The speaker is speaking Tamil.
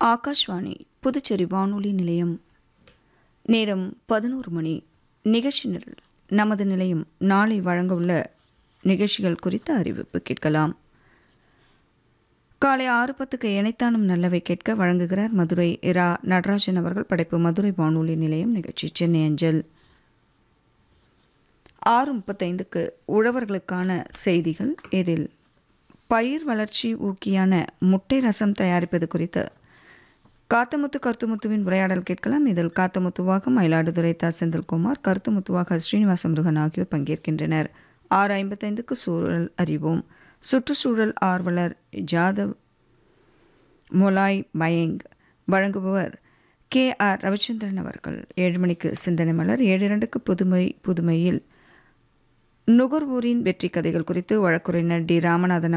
ஆகாஷ்வாணி புதுச்சேரி வானொலி நிலையம் நேரம் பதினோரு மணி நிகழ்ச்சி நிரல் நமது நிலையம் நாளை வழங்கவுள்ள நிகழ்ச்சிகள் குறித்த அறிவிப்பு கேட்கலாம் காலை ஆறு பத்துக்கு இணைத்தானும் நல்லவை கேட்க வழங்குகிறார் மதுரை இரா நடராஜன் அவர்கள் படைப்பு மதுரை வானொலி நிலையம் நிகழ்ச்சி சென்னை அஞ்சல் ஆறு முப்பத்தைந்துக்கு உழவர்களுக்கான செய்திகள் இதில் பயிர் வளர்ச்சி ஊக்கியான முட்டை ரசம் தயாரிப்பது குறித்து காத்தமுத்து கருத்துமுத்துவின் உரையாடல் கேட்கலாம் இதில் காத்தமுத்துவாக மயிலாடுதுறை தா செந்தில்குமார் கருத்துமுத்துவாக ஸ்ரீனிவாச முருகன் ஆகியோர் பங்கேற்கின்றனர் ஆறு ஐம்பத்தைந்துக்கு சூழல் அறிவோம் சுற்றுச்சூழல் ஆர்வலர் ஜாதவ் மொலாய் பயங் வழங்குபவர் கே ஆர் ரவிச்சந்திரன் அவர்கள் ஏழு மணிக்கு சிந்தனை மலர் ஏழு இரண்டுக்கு புதுமை புதுமையில் நுகர்வோரின் வெற்றி கதைகள் குறித்து வழக்குரைஞர் டி ராமநாதன்